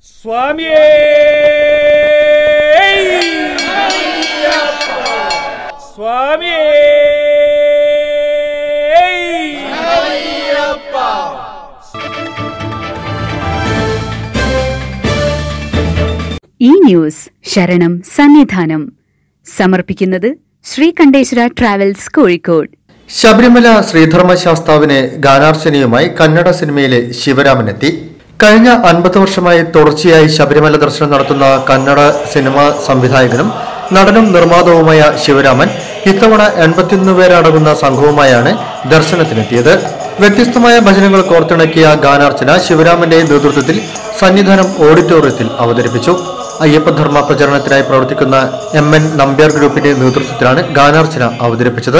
സ്വാമിയേ സ്വാമിയേ ഈ ന്യൂസ് ശരണം സന്നിധാനം സമർപ്പിക്കുന്നത് ശ്രീകണ്ഠേശ്വര ട്രാവൽസ് കോഴിക്കോട് ശബരിമല ശ്രീധർമ്മശാസ്താവിന് ഗാനാർച്ചനയുമായി കന്നഡ സിനിമയിലെ ശിവരാമൻ എത്തി കഴിഞ്ഞ അൻപത് വർഷമായി തുടർച്ചയായി ശബരിമല ദർശനം നടത്തുന്ന കന്നഡ സിനിമാ സംവിധായകനും നടനും നിർമ്മാതാവുമായ ശിവരാമൻ ഇത്തവണ എൺപത്തിയൊന്ന് പേരടങ്ങുന്ന സംഘവുമായാണ് ദർശനത്തിനെത്തിയത് വ്യത്യസ്തമായ ഭജനങ്ങൾ കോർത്തിണക്കിയ ഗാനാർച്ചന ശിവരാമന്റെ നേതൃത്വത്തിൽ സന്നിധാനം ഓഡിറ്റോറിയത്തിൽ അവതരിപ്പിച്ചു അയ്യപ്പധർമ്മ പ്രചരണത്തിനായി പ്രവർത്തിക്കുന്ന എം എൻ നമ്പ്യാർ ഗ്രൂപ്പിന്റെ നേതൃത്വത്തിലാണ് ഗാനാർച്ചന അവതരിപ്പിച്ചത്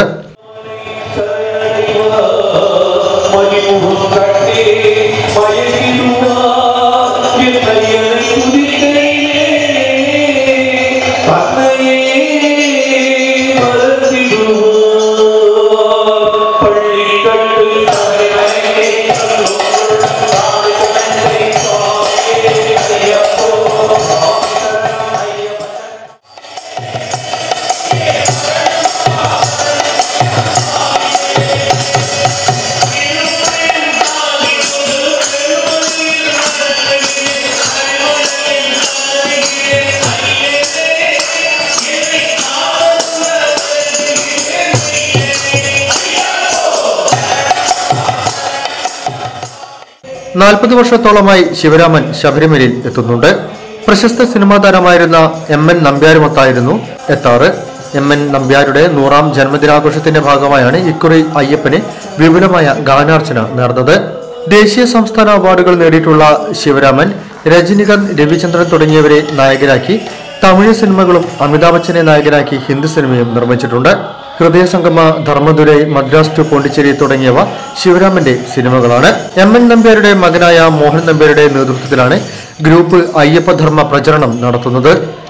നാൽപ്പത് വർഷത്തോളമായി ശിവരാമൻ ശബരിമലയിൽ എത്തുന്നുണ്ട് പ്രശസ്ത സിനിമാ താരമായിരുന്ന എം എൻ നമ്പ്യാരുമൊത്തായിരുന്നു എത്താറ് എം എൻ നമ്പ്യാരുടെ നൂറാം ജന്മദിനാഘോഷത്തിന്റെ ഭാഗമായാണ് ഇക്കുറി അയ്യപ്പന് വിപുലമായ ഗാനാർച്ചന നടന്നത് ദേശീയ സംസ്ഥാന അവാർഡുകൾ നേടിയിട്ടുള്ള ശിവരാമൻ രജനികാന്ത് രവിചന്ദ്രൻ തുടങ്ങിയവരെ നായകരാക്കി തമിഴ് സിനിമകളും അമിതാഭ് ബച്ചനെ നായകനാക്കി ഹിന്ദി സിനിമയും നിർമ്മിച്ചിട്ടുണ്ട് ഹൃദയസംഗമ ധർമ്മദുരൈ മദ്രാസ് ടു പോണ്ടിച്ചേരി തുടങ്ങിയവ ശിവരാമന്റെ സിനിമകളാണ് എം എൻ നമ്പ്യാരുടെ മകനായ മോഹൻ നമ്പ്യാരുടെ നേതൃത്വത്തിലാണ് ഗ്രൂപ്പ് അയ്യപ്പധർമ്മ പ്രചരണം നടത്തുന്നത്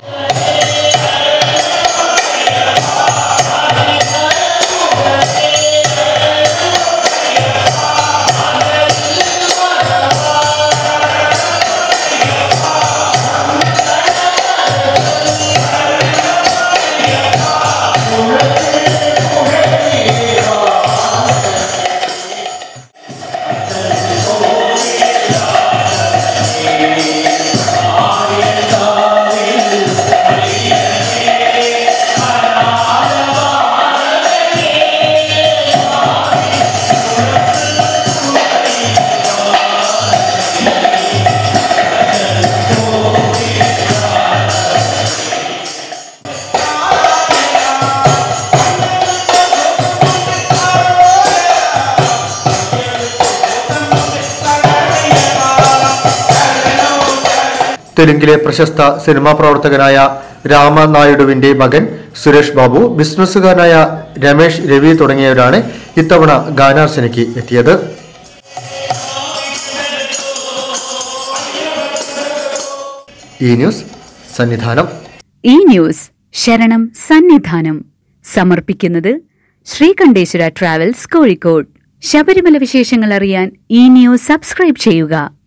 തെലുങ്കിലെ പ്രശസ്ത സിനിമാ പ്രവർത്തകനായ രാമനായിഡുവിന്റെ മകൻ സുരേഷ് ബാബു ബിസിനസ്സുകാരനായ രമേഷ് രവി തുടങ്ങിയവരാണ് ഇത്തവണ ഗാനാർച്ചനയ്ക്ക് എത്തിയത് ഈ ന്യൂസ് സന്നിധാനം ഈ ന്യൂസ് ശരണം സന്നിധാനം സമർപ്പിക്കുന്നത് ശ്രീകണ്ഠേശ്വര ട്രാവൽസ് കോഴിക്കോട് ശബരിമല വിശേഷങ്ങൾ അറിയാൻ ഈ ന്യൂസ് സബ്സ്ക്രൈബ് ചെയ്യുക